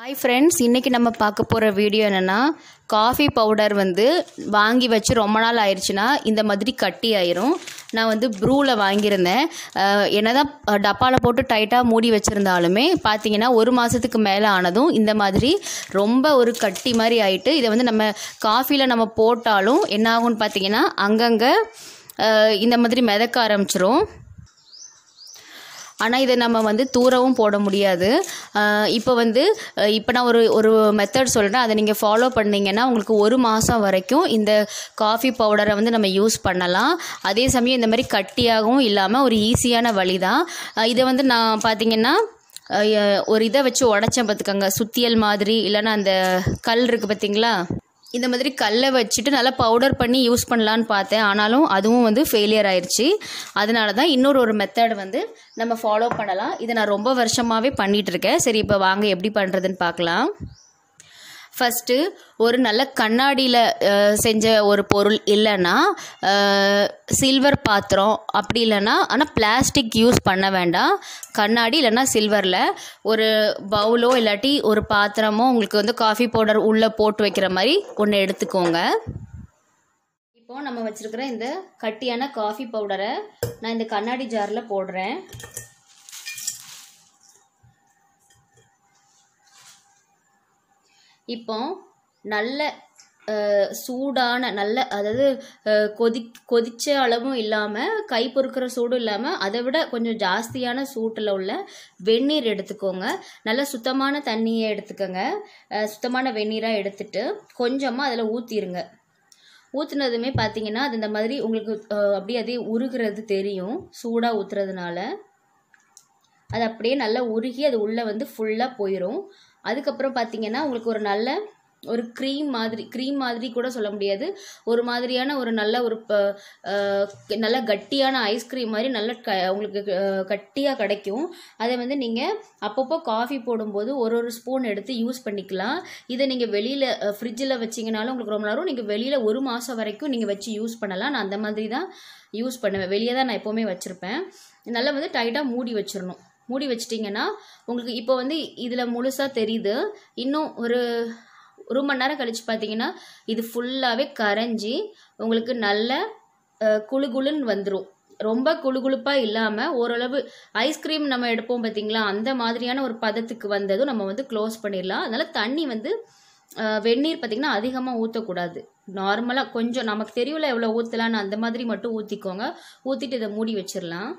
hi friends இன்றைக்கி நம்ம பார்க்க போகிற வீடியோ என்னென்னா காஃபி பவுடர் வந்து வாங்கி வச்சு ரொம்ப நாள் ஆயிடுச்சுன்னா இந்த மாதிரி கட்டி ஆயிரும் நான் வந்து ப்ரூவில் வாங்கியிருந்தேன் அஹ், என்னதான் டப்பாவில் போட்டு டைட்டாக மூடி வச்சுருந்தாலுமே பார்த்தீங்கன்னா ஒரு மாதத்துக்கு மேலே ஆனதும் இந்த மாதிரி ரொம்ப ஒரு கட்டி மாதிரி ஆயிட்டு இதை வந்து நம்ம காஃபியில் நம்ம போட்டாலும் என்ன ஆகும்னு பார்த்தீங்கன்னா அங்கங்கே அஹ், இந்த மாதிரி மிதக்க ஆரம்பிச்சிரும் ஆனால் இதை நம்ம வந்து தூரவும் போட முடியாது இப்போ வந்து அஹ் இப்போ நான் ஒரு ஒரு மெத்தட் சொல்கிறேன் அதை நீங்கள் ஃபாலோ பண்ணீங்கன்னா உங்களுக்கு ஒரு மாதம் வரைக்கும் இந்த காஃபி பவுடரை வந்து நம்ம யூஸ் பண்ணலாம் அதே சமயம் இந்த மாதிரி கட்டியாகவும் இல்லாமல் ஒரு ஈஸியான வழி தான் அஹ் இதை வந்து நான் பார்த்தீங்கன்னா அஹ் ஒரு இதை வச்சு உடச்சேன் பார்த்துக்கோங்க சுத்தியல் மாதிரி இல்லைன்னா அந்த கல் இருக்குது பார்த்தீங்களா இந்த மாதிரி கல்லை வச்சுட்டு நல்லா பவுடர் பண்ணி யூஸ் பண்ணலான்னு பார்த்தேன் ஆனாலும் அதுவும் வந்து ஃபெயிலியர் ஆயிடுச்சு அதனால தான் இன்னொரு ஒரு மெத்தட் வந்து நம்ம ஃபாலோ பண்ணலாம் இதை நான் ரொம்ப வருஷமாகவே பண்ணிகிட்டு இருக்கேன் சரி இப்போ வாங்க எப்படி பண்ணுறதுன்னு பார்க்கலாம் ஃபஸ்ட்டு ஒரு நல்ல கண்ணாடியில் செஞ்ச ஒரு பொருள் இல்லைன்னா சில்வர் பாத்திரம் அப்படி இல்லைன்னா ஆனால் பிளாஸ்டிக் யூஸ் பண்ண வேண்டாம் கண்ணாடி இல்லைன்னா சில்வரில் ஒரு பவுலோ இல்லாட்டி ஒரு பாத்திரமோ உங்களுக்கு வந்து காஃபி பவுடர் உள்ளே போட்டு வைக்கிற மாதிரி ஒன்று எடுத்துக்கோங்க இப்போ நம்ம வச்சுருக்கிற இந்த கட்டியான காஃபி பவுடரை நான் இந்த கண்ணாடி ஜாரில் போடுறேன் இப்போ நல்ல அஹ், சூடான நல்ல அதாவது அஹ், கொதி கொதிச்ச அளவும் இல்லாமல் கை பொறுக்கிற சூடும் இல்லாமல் அதை விட கொஞ்சம் ஜாஸ்தியான சூட்டில் உள்ள வெந்நீர் எடுத்துக்கோங்க நல்ல சுத்தமான தண்ணியை எடுத்துக்கோங்க அஹ், சுத்தமான வெந்நீராக எடுத்துட்டு கொஞ்சமாக அதில் ஊற்றிடுங்க ஊற்றுனதுமே பார்த்தீங்கன்னா அது இந்த மாதிரி உங்களுக்கு அஹ், அப்படியே அதே உருகிறது தெரியும் சூடாக ஊற்றுறதுனால அது அப்படியே நல்லா உருகி அது உள்ளே வந்து ஃபுல்லாக போயிடும் அதுக்கப்புறம் பார்த்தீங்கன்னா உங்களுக்கு ஒரு நல்ல ஒரு க்ரீம் மாதிரி க்ரீம் மாதிரி கூட சொல்ல முடியாது ஒரு மாதிரியான ஒரு நல்ல ஒரு ப- அஹ் நல்ல கட்டியான ஐஸ்கிரீம் மாதிரி நல்ல க உங்களுக்கு அஹ், கட்டியாக கிடைக்கும் அதை வந்து நீங்கள் அப்பப்போ காஃபி போடும்போது ஒரு ஒரு ஸ்பூன் எடுத்து யூஸ் பண்ணிக்கலாம் இதை நீங்கள் வெளியில் ஃப்ரிட்ஜில் வச்சிங்கனாலும் உங்களுக்கு ரொம்ப நேரம் நீங்கள் வெளியில் ஒரு மாதம் வரைக்கும் நீங்கள் வச்சு யூஸ் பண்ணலாம் நான் அந்த மாதிரி தான் யூஸ் பண்ணுவேன் வெளியே தான் நான் எப்போவுமே வச்சுருப்பேன் நல்லா வந்து டைட்டாக மூடி வச்சிடணும் மூடி வச்சிட்டிங்கன்னா உங்களுக்கு இப்போ வந்து இதில் முழுசாக தெரியுது இன்னும் ஒரு ஒரு மணி நேரம் கழித்து பார்த்தீங்கன்னா இது ஃபுல்லாகவே கரைஞ்சி உங்களுக்கு நல்ல அஹ், குளு குளுன்னு வந்துடும் ரொம்ப குளுகுளுப்பாக இல்லாமல் ஓரளவு ஐஸ்கிரீம் நம்ம எடுப்போம் பார்த்தீங்களா அந்த மாதிரியான ஒரு பதத்துக்கு வந்ததும் நம்ம வந்து க்ளோஸ் பண்ணிடலாம் அதனால் தண்ணி வந்து அஹ், வெந்நீர் பார்த்திங்கன்னா அதிகமாக ஊற்றக்கூடாது நார்மலாக கொஞ்சம் நமக்கு தெரியல எவ்வளோ ஊற்றலான்னு அந்த மாதிரி மட்டும் ஊற்றிக்கோங்க ஊற்றிட்டு இதை மூடி வச்சிடலாம்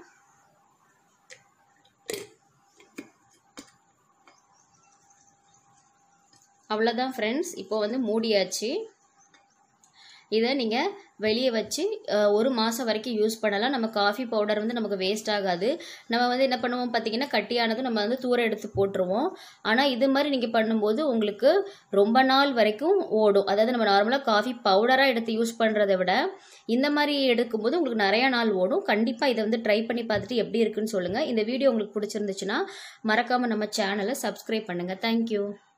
அவ்வளோதான் ஃப்ரெண்ட்ஸ் இப்போ வந்து மூடியாச்சு இதை நீங்கள் வெளியே வச்சு அஹ், ஒரு மாதம் வரைக்கும் யூஸ் பண்ணலாம் நம்ம காஃபி பவுடர் வந்து நமக்கு வேஸ்ட் ஆகாது நம்ம வந்து என்ன பண்ணுவோம் பார்த்தீங்கன்னா கட்டியானதும் நம்ம வந்து தூர எடுத்து போட்டுருவோம் ஆனால் இது மாதிரி நீங்கள் பண்ணும்போது உங்களுக்கு ரொம்ப நாள் வரைக்கும் ஓடும் அதாவது நம்ம நார்மலாக காஃபி பவுடராக எடுத்து யூஸ் பண்ணுறதை விட இந்த மாதிரி எடுக்கும்போது உங்களுக்கு நிறையா நாள் ஓடும் கண்டிப்பாக இதை வந்து ட்ரை பண்ணி பார்த்துட்டு எப்படி இருக்குன்னு சொல்லுங்கள் இந்த வீடியோ உங்களுக்கு பிடிச்சிருந்துச்சுன்னா மறக்காமல் நம்ம சேனலை சப்ஸ்கிரைப் பண்ணுங்கள் தேங்க்யூ